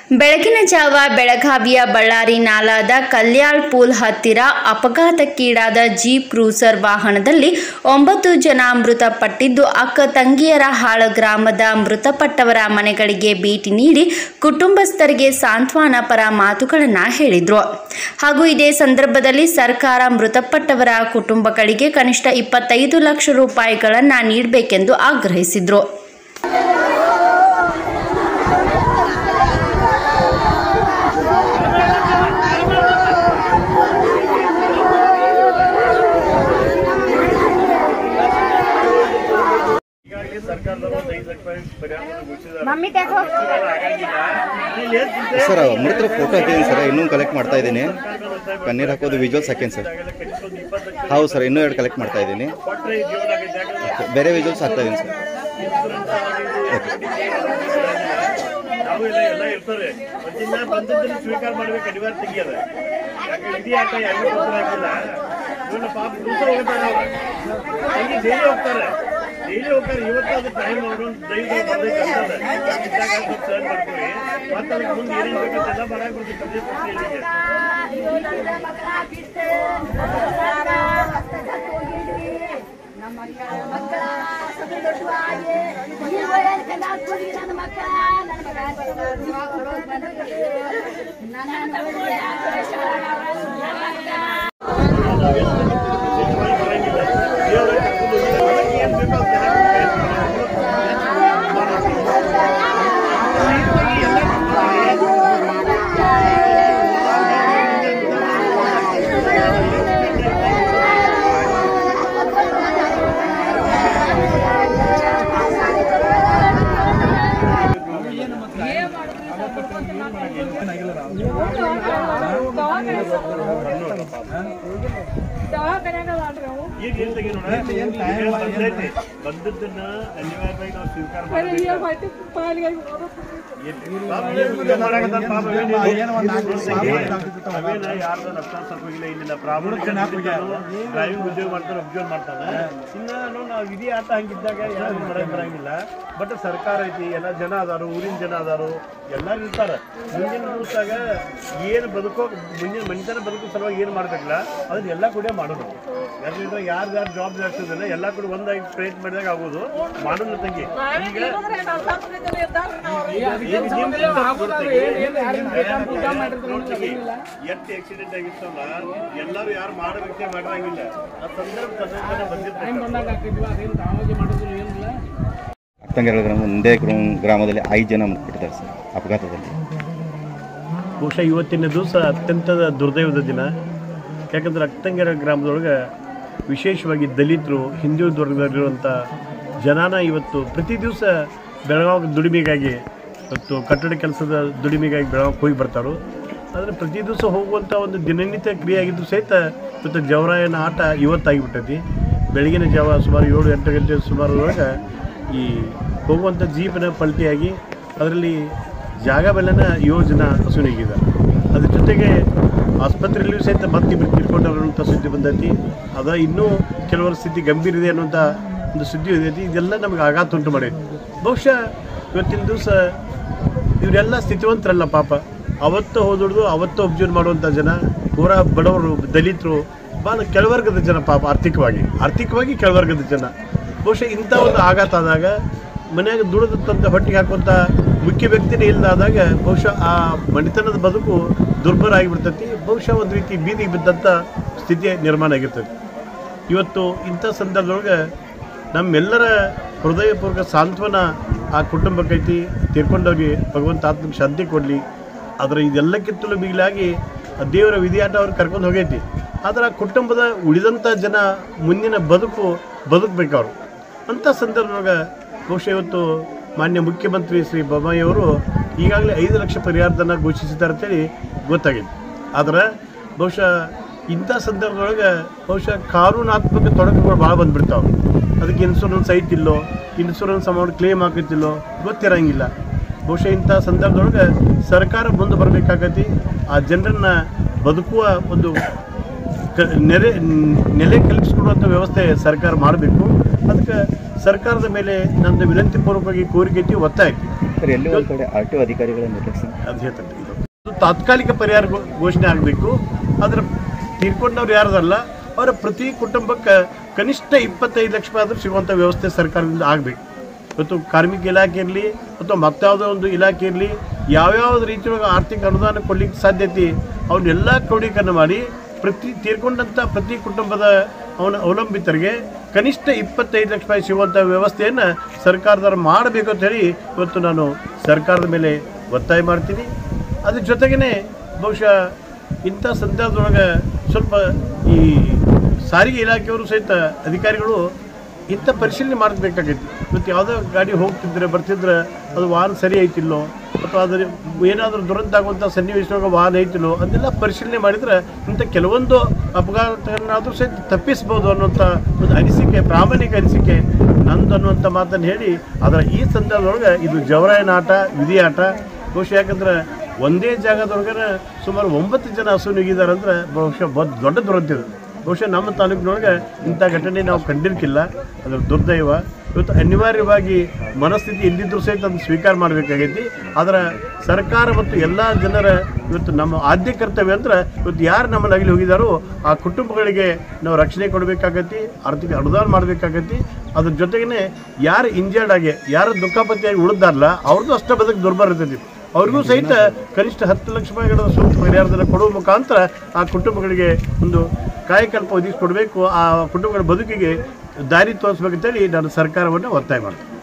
ಬೆಳಗಿನ ಜಾವ ಬೆಳಗಾವಿಯ ಬಳ್ಳಾರಿ ನಾಲಾದ ಕಲ್ಯಾಳ್ ಪೂಲ್ ಹತ್ತಿರ ಅಪಘಾತಕ್ಕೀಡಾದ ಜೀಪ್ ಕ್ರೂಸರ್ ವಾಹನದಲ್ಲಿ ಒಂಬತ್ತು ಜನ ಮೃತಪಟ್ಟಿದ್ದು ಅಕ್ಕ ತಂಗಿಯರ ಹಾಳ ಗ್ರಾಮದ ಮೃತಪಟ್ಟವರ ಮನೆಗಳಿಗೆ ಭೇಟಿ ನೀಡಿ ಕುಟುಂಬಸ್ಥರಿಗೆ ಸಾಂತ್ವನ ಪರ ಮಾತುಗಳನ್ನು ಹೇಳಿದರು ಹಾಗೂ ಇದೇ ಸಂದರ್ಭದಲ್ಲಿ ಸರ್ಕಾರ ಮೃತಪಟ್ಟವರ ಕುಟುಂಬಗಳಿಗೆ ಕನಿಷ್ಠ ಇಪ್ಪತ್ತೈದು ಲಕ್ಷ ರೂಪಾಯಿಗಳನ್ನು ನೀಡಬೇಕೆಂದು ಆಗ್ರಹಿಸಿದರು ಈಗಾಗಲೇ ಸರ್ಕಾರದವರು ಒಂದು ಐದು ಲಕ್ಷ ರೂಪಾಯಿ ಪರಿಹಾರವನ್ನು ಘೋಷಿಸಿದ್ದಾರೆ. ಮಮ್ಮಿ ತೆಗೋ ಆಗಿಲ್ಲ. ಇಲ್ಲಿ ಏನ್ ಚಿಂತೆ? ಸರ್ ಮೃತರ ಫೋಟೋ ಹಾಕಿದ್ದೀನಿ ಸರ್ ಇನ್ನೂ ಕಲೆಕ್ಟ್ ಮಾಡ್ತಾ ಇದ್ದೀನಿ ಕಣ್ಣೀರು ಹಾಕೋದು ವಿಜುವಲ್ಸ್ ಹಾಕೇನು ಸರ್ ಈಗಾಗಲೇ ಕನಿಷ್ಠ ಒಂದು ಇಪ್ಪತ್ತು ಲಕ್ಷ ಹೌದು ಸರ್ ಇನ್ನೂ ಎರಡು ಕಲೆಕ್ಟ್ ಮಾಡ್ತಾ ಇದ್ದೀನಿ ಕೊಟ್ರೆ ಈ ಜೀವನ ಆಗೈತೆ. ಯಾಕಂದ್ರೆ ಬೇರೆ ವಿಜುವಲ್ಸ್ ಹಾಕ್ತಾ ಇದ್ದೀನಿ ಸರ್ ನಾವು ಎಲ್ಲ ಎಲ್ಲ ಇರ್ತಾರೆ ಮತ್ತಿನ್ನ ಬಂದದ್ದನ್ನು ಸ್ವೀಕಾರ ಮಾಡ್ಬೇಕು ಅನಿವಾರ್ಯ ತೆಗಿಯದ ಯಾಕೆ ವಿಧಿ ಆಟ ಯಾರಿಗೂ ತೊಂದರೆ ಆಗಿಲ್ಲ ಇವನ್ನ ಪಾಪ ದಿವಸ ಹೋಗ್ತಾರೆ ಅವ್ರು ಅಲ್ಲಿ ಡೈಲಿ ಹೋಗ್ತಾರೆ ಡೈಲಿ ಹೋಗ್ತಾರೆ ಇವತ್ತು ಅದು ಟೈಮ್ ಅವರು ದೈವ ಬಂದೈತೆ ಅಂತಂದ್ರೆ ಇದ್ದಾಗ ಸ್ವಲ್ಪ ಸಹನ್ ಮಾಡ್ಕೊಳ್ಳಿ ಮತ್ತೆ ಅದಕ್ಕೆ ಮುಂದೆ ಏನೇನು ಬೇಕಂತೆಲ್ಲ ಮಾಡಕ್ಕೆ ಬರ್ತೀವಿ ತಂದೆ ಪುತ್ರಿಯರಿಗೆ. ವಿಶೇಷವಾಗಿ ಬರಂಗಿಲ್ಲ ದೇವರ ಕರ್ಕೊಂಡು ಹೋಗಿ ಅದಕ್ಕೆ ಏನ್ ಬೇಕೋ ಅದನ್ನೆಲ್ಲ ಈಗ ಏನ್ ತೆಗಿ ನೋಡ ಈಗ ಬಂದೈತಿ ಬಂದದ್ದನ್ನ ಅನಿವಾರ್ಯವಾಗಿ ನಾವು ಸ್ವೀಕಾರ ಮಾಡಬೇಕು ಅವೇನ ಯಾರ್ದ ರಕ್ತ ಸ್ವಲ್ಪ ಹೋಗಿಲ್ಲ ಏನಿಲ್ಲ ಪ್ರಾಮಾಣಿಕ ಡ್ರೈವಿಂಗ್ ಉದ್ಯೋಗ ಮಾಡ್ತಾನೆ ಉದ್ಯೋಗ ಮಾಡ್ತಾನೆ ಇನ್ನ ನಾವು ವಿಧಿ ಆಟ ಹಂಗಿದ್ದಾಗ ಯಾರು ಬರಂಗ್ ಬರಂಗಿಲ್ಲ ಬಟ್ ಸರ್ಕಾರ ಐತಿ ಎಲ್ಲ ಜನ ಅದಾರು ಊರಿನ ಜನ ಅದಾರು ಎಲ್ಲಾರು ಇರ್ತಾರ ಮುಂದಿನ ದಿವಸದಾಗ ಏನು ಬದುಕೋ ಮುಂದಿನ ಮನುಷ್ಯನ ಬದುಕೋ ಸಲುವಾಗಿ ಏನು ಮಾಡ್ಬೇಕಲ್ಲ ಅದನ್ನ ಎಲ್ಲ ಕೂಡ ಮಾಡೋದು ಯಾಕಂದ್ರೆ ಯಾರು ಯಾರು ಜಾಬ್ ಆಗ್ತದಿಲ್ಲ ಎಲ್ಲ ಕೂಡ ಒಂದಾಗಿ ಪ್ರಯತ್ನ ಮಾಡಿದಾಗ ಆಗೋದು ಮಾಡೋದು ತಂಗಿ ಈಗ ಎಷ್ಟು ಆಕ್ಸಿಡೆಂಟ್ ಆಗಿತ್ತಲ್ಲ ಎಲ್ಲರೂ ಯಾರು ಮಾಡಬೇಕೆ ಮಾಡಂಗಿಲ್ಲ ಆ ಸಂದರ್ಭ ಸಂದರ್ಭ ಬಂದಿರ್ತಾರೆ ಅಕ್ಕಂಗೆರ ಗ್ರಾಮ ಒಂದೇ ಗ್ರಾಮ- ಗ್ರಾಮದಲ್ಲಿ ಐದು ಜನ ಮೃತಪಟ್ಟಿದ್ದಾರೆ ಸರ್ ಅಪಘಾತದಲ್ಲಿ ಬಹುಶಃ ಇವತ್ತಿನ ದಿವಸ ಅತ್ಯಂತ ದುರ್ದೈವದ ದಿನ ಯಾಕಂದ್ರೆ ಅಕ್ತಂಗೆರ ಗ್ರಾಮದೊಳಗೆ ವಿಶೇಷವಾಗಿ ದಲಿತರು ಹಿಂದುಳಿದ ವರ್ಗದಲ್ಲಿರುವಂಥ ಜನಾನ ಇವತ್ತು ಪ್ರತಿ ದಿವಸ ಬೆಳಗಾವಿ ದುಡಿಮೆಗಾಗಿ ಇವತ್ತು ಕಟ್ಟಡ ಕೆಲಸದ ದುಡಿಮೆಗಾಗಿ ಬೆಳಗಾವಿಗೆ ಹೋಗಿ ಬರ್ತಾರೋ ಆದರೆ ಪ್ರತಿ ದಿವಸ ಹೋಗುವಂಥ ಒಂದು ದಿನನಿತ್ಯ ಕ್ರಿಯೆ ಆಗಿದ್ದು ಸಹಿತ ಇವತ್ತು ಜವರಾಯನ ಆಟ ಇವತ್ತಾಗಿಬಿಟ್ಟೈತಿ ಬೆಳಗಿನ ಜಾವ ಸುಮಾರು ಏಳು ಎಂಟು ಗಂಟೆ ಸುಮಾರು ಒಳಗೆ ಈ ಹೋಗುವಂಥ ಜೀಪಿನ ಪಲ್ಟಿಯಾಗಿ ಅದರಲ್ಲಿ ಜಾಗ ಬೆಲೆನ ಏಳು ಜನ ಹಸುನಿಗಿದ್ದಾರೆ ಅದ್ರ ಜೊತೆಗೆ ಆಸ್ಪತ್ರೆಯಲ್ಲಿಯೂ ಸಹಿತ ಮತ್ತಿಬ್ಬರು ತೀರ್ಕೊಂಡವರಂಥ ಸುದ್ದಿ ಬಂದೈತಿ ಅದ ಇನ್ನೂ ಕೆಲವರ ಸ್ಥಿತಿ ಗಂಭೀರ ಇದೆ ಅನ್ನುವಂಥ ಒಂದು ಸುದ್ದಿ ಇದೈತಿ ಇದೆಲ್ಲ ನಮಗೆ ಆಘಾತ ಉಂಟು ಮಾಡೈತಿ ಬಹುಶಃ ಇವತ್ತಿನ ದಿವಸ ಇವರೆಲ್ಲ ಸ್ಥಿತಿವಂತರಲ್ಲ ಪಾಪ ಅವತ್ತು ಹೋದುಡ್ದು ಅವತ್ತು ಒಬ್ಜರ್ವ್ ಮಾಡುವಂಥ ಜನ ಪೂರಾ ಬಡವರು ದಲಿತರು ಭಾಳ ಕೆಳವರ್ಗದ ಜನ ಪಾಪ ಆರ್ಥಿಕವಾಗಿ ಆರ್ಥಿಕವಾಗಿ ಕೆಳವರ್ಗದ ಜನ ಬಹುಶಃ ಇಂಥ ಒಂದು ಆಘಾತ ಆದಾಗ ಮನ್ಯಾಗ ದುಡಿದ ತಂದ ಹೊಟ್ಟಿಗೆ ಹಾಕುವಂಥ ಮುಖ್ಯ ವ್ಯಕ್ತಿನೇ ಇಲ್ಲದಾದಾಗ ಬಹುಶಃ ಆ ಮಣಿತನದ ಬದುಕು ದುರ್ಬಲ ಆಗಿಬಿಡ್ತೈತಿ ಬಹುಶಃ ಒಂದು ರೀತಿ ಬೀದಿಗೆ ಬಿದ್ದಂಥ ಸ್ಥಿತಿ ನಿರ್ಮಾಣ ಆಗಿರ್ತೈತಿ ಇವತ್ತು ಇಂಥ ಸಂದರ್ಭದೊಳಗೆ ನಮ್ಮೆಲ್ಲರ ಹೃದಯಪೂರ್ವಕ ಸಾಂತ್ವನ ಆ ಕುಟುಂಬಕ್ಕೈತಿ ತೀರ್ಕೊಂಡವ್ರಿಗೆ ಭಗವಂತ ಆತ್ಮಕ್ಕೆ ಶಾಂತಿ ಕೊಡಲಿ ಆದರೆ ಇದೆಲ್ಲಕ್ಕಿಂತಲೂ ಮಿಗಿಲಾಗಿ ಆ ದೇವರ ವಿಧಿಯಾಟ ಅವ್ರು ಕರ್ಕೊಂಡು ಹೋಗೈತಿ ಆದರೆ ಆ ಕುಟುಂಬದ ಉಳಿದಂಥ ಜನ ಮುಂದಿನ ಬದುಕು ಬದುಕಬೇಕು ಅವರು ಅಂಥ ಸಂದರ್ಭದೊಳಗೆ ಬಹುಶಃ ಇವತ್ತು ಮಾನ್ಯ ಮುಖ್ಯಮಂತ್ರಿ ಶ್ರೀ ಬೊಮ್ಮಾಯಿ ಅವರು ಈಗಾಗಲೇ ಐದು ಲಕ್ಷ ಪರಿಹಾರಧನ ಘೋಷಿಸಿದ್ದಾರೆ ಅಂತೇಳಿ ಗೊತ್ತಾಗಿದೆ ಆದರೆ ಬಹುಶಃ ಇಂಥ ಸಂದರ್ಭದೊಳಗೆ ಬಹುಶಃ ಕಾನೂನಾತ್ಮಕ ತೊಡಕುಗಳು ಭಾಳ ಬಂದ್ಬಿಡ್ತಾವೆ ಅದಕ್ಕೆ ಇನ್ಶೂರೆನ್ಸ್ ಐತಿಲ್ಲೋ ಇನ್ಶೂರೆನ್ಸ್ ಅಮೌಂಟ್ ಕ್ಲೇಮ್ ಆಗುತ್ತಿಲ್ಲೋ ಗೊತ್ತಿರಂಗಿಲ್ಲ ಬಹುಶಃ ಇಂಥ ಸಂದರ್ಭದೊಳಗೆ ಸರ್ಕಾರ ಮುಂದೆ ಬರಬೇಕಾಗತಿ ಆ ಜನರನ್ನು ಬದುಕುವ ಒಂದು ಕ ನೆರೆ ನೆಲೆ ಕಲ್ಪಿಸ್ಕೊಡುವಂಥ ವ್ಯವಸ್ಥೆ ಸರ್ಕಾರ ಮಾಡಬೇಕು ಅದಕ್ಕೆ ಸರ್ಕಾರದ ಮೇಲೆ ನನ್ನ ವಿನಂತಿಪೂರ್ವಕವಾಗಿ ಕೋರಿಕೆ ಐತಿ ಒತ್ತಾಯ ಐತಿ ಸರ್ ಎಲ್ಲಿ ಒಂದು ಕಡೆ ಆರ್ ಟಿ ಒ ಅಧಿಕಾರಿಗಳ ನಿರ್ಲಕ್ಷ್ಯ ಅದು ಹೇಳ್ತದೆ ಇದು ಇದು ತಾತ್ಕಾಲಿಕ ಪರಿಹಾರ ಘೋ- ಘೋಷಣೆ ಆಗಬೇಕು ಅದರ ತೀರ್ಕೊಂಡವ್ರು ಯಾರದಲ್ಲ ಅವರ ಪ್ರತಿ ಕುಟುಂಬಕ್ಕೆ ಕನಿಷ್ಠ ಇಪ್ಪತ್ತೈದು ಲಕ್ಷ ರೂಪಾಯಿ ಆದರೂ ಸಿಗುವಂಥ ವ್ಯವಸ್ಥೆ ಸರ್ಕಾರದಿಂದ ಆಗಬೇಕು ಇವತ್ತು ಕಾರ್ಮಿಕ ಇಲಾಖೆ ಇರಲಿ ಅಥವಾ ಮತ್ತಾವುದೋ ಒಂದು ಇಲಾಖೆ ಇರಲಿ ಯಾವ್ಯಾವ ರೀತಿಯೊಳಗೆ ಆರ್ಥಿಕ ಅನುದಾನ ಕೊಡ್ಲಿಕ್ಕೆ ಸಾಧ್ಯತೆ ಅವನ್ನೆಲ್ಲ ಕ್ರೋಢೀಕರಣ ಮಾಡಿ ಪ್ರತಿ ತೀರ್ಕೊಂಡಂಥ ಪ್ರತಿ ಕುಟುಂಬದ ಅವನ ಅವಲಂಬಿತರಿಗೆ ಕನಿಷ್ಠ ಇಪ್ಪತ್ತೈದು ಲಕ್ಷ ರೂಪಾಯಿ ಸಿಗುವಂಥ ವ್ಯವಸ್ಥೆಯನ್ನು ಸರ್ಕಾರದವ್ರು ಮಾಡಬೇಕು ಅಂತ ಹೇಳಿ ಇವತ್ತು ನಾನು ಸರ್ಕಾರದ ಮೇಲೆ ಒತ್ತಾಯ ಮಾಡ್ತೀನಿ ಅದ್ರ ಜೊತೆಗೇ ಬಹುಶಃ ಇಂಥ ಸಂದರ್ಭದೊಳಗೆ ಸ್ವಲ್ಪ ಈ ಸಾರಿಗೆ ಇಲಾಖೆಯವರು ಸಹಿತ ಅಧಿಕಾರಿಗಳು ಇಂಥ ಪರಿಶೀಲನೆ ಮಾಡಬೇಕಾಗೈತಿ ಇವತ್ತು ಯಾವುದೋ ಗಾಡಿ ಹೋಗ್ತಿದ್ರೆ ಬರ್ತಿದ್ರೆ ಅದು ವಾಹನ ಸರಿ ಐತಿಲ್ಲೋ ಅಥವಾ ಅದ್ರ ಏನಾದರೂ ದುರಂತ ಆಗುವಂಥ ಸನ್ನಿವೇಶವಾಗ ವಾಹನ ಐತಿಲ್ಲೋ ಅದನ್ನೆಲ್ಲ ಪರಿಶೀಲನೆ ಮಾಡಿದ್ರೆ ಇಂಥ ಕೆಲವೊಂದು ಅಪಘಾತಗಳನ್ನಾದರೂ ಸಹಿತ ತಪ್ಪಿಸ್ಬೋದು ಅನ್ನುವಂಥ ಒಂದು ಅನಿಸಿಕೆ ಪ್ರಾಮಾಣಿಕ ಅನಿಸಿಕೆ ನಂದು ಅನ್ನುವಂಥ ಮಾತನ್ನು ಹೇಳಿ ಅದರ ಈ ಸಂದರ್ಭದೊಳಗೆ ಇದು ಜವರಾಯನ ಆಟ ವಿಧಿ ಆಟ ಬಹುಶಃ ಯಾಕಂದ್ರೆ ಒಂದೇ ಜಾಗದೊಳಗನೆ ಸುಮಾರು ಒಂಬತ್ತು ಜನ ಹಸು ನುಗ್ಗಿದ್ದಾರೆ ಅಂದ್ರೆ ಬಹುಶಃ ಬದ್ ದೊಡ್ಡ ದುರಂತ ಇದು ಬಹುಶಃ ನಮ್ಮ ತಾಲೂಕಿನೊಳಗೆ ಇಂಥ ಘಟನೆ ನಾವು ಕಂಡಿರ್ಕಿಲ್ಲ ಅದರ ದುರ್ದೈವ ಇವತ್ತು ಅನಿವಾರ್ಯವಾಗಿ ಮನಸ್ಥಿತಿ ಇಲ್ಲಿದ್ದರೂ ಸಹಿತ ಅದನ್ನು ಸ್ವೀಕಾರ ಮಾಡಬೇಕಾಗೈತಿ ಆದರೆ ಸರ್ಕಾರ ಮತ್ತು ಎಲ್ಲ ಜನರ ಇವತ್ತು ನಮ್ಮ ಆದ್ಯ ಕರ್ತವ್ಯ ಅಂದ್ರೆ ಇವತ್ತು ಯಾರು ನಮ್ಮಲ್ಲಿ ಅಗಲಿ ಹೋಗಿದಾರೋ ಆ ಕುಟುಂಬಗಳಿಗೆ ನಾವು ರಕ್ಷಣೆ ಕೊಡಬೇಕಾಗತ್ತಿ ಆರ್ಥಿಕ ಅನುದಾನ ಮಾಡಬೇಕಾಗತ್ತಿ ಅದ್ರ ಜೊತೆಗೇ ಯಾರು ಇಂಜರ್ಡ್ ಆಗಿ ಯಾರು ದುಃಖಪತಿಯಾಗಿ ಉಳಿದಾರಲ್ಲ ಅವ್ರದ್ದು ಅಷ್ಟೇ ಬದುಕು ದುರ್ಬಲ ಇರ್ತೈತಿ ಅವ್ರಿಗೂ ಸಹಿತ ಕನಿಷ್ಠ ಹತ್ತು ಲಕ್ಷ ರೂಪಾಯಿಗಳ ಸೂಕ್ತ ಪರಿಹಾರದಲ್ಲಿ ಕೊಡುವ ಮುಖಾಂತರ ಆ ಕುಟುಂಬಗಳಿಗೆ ಒಂದು ಕಾಯಕಲ್ಪ ಒದಗಿಸ್ಕೊಡ್ಬೇಕು ಆ ಕುಟುಂಬಗಳ ಬದುಕಿಗೆ ದಾರಿ ತೋರಿಸ್ಬೇಕಂತೇಳಿ ನಾನು ಸರ್ಕಾರವನ್ನು ಒತ್ತಾಯ ಮಾಡ್ತೀನಿ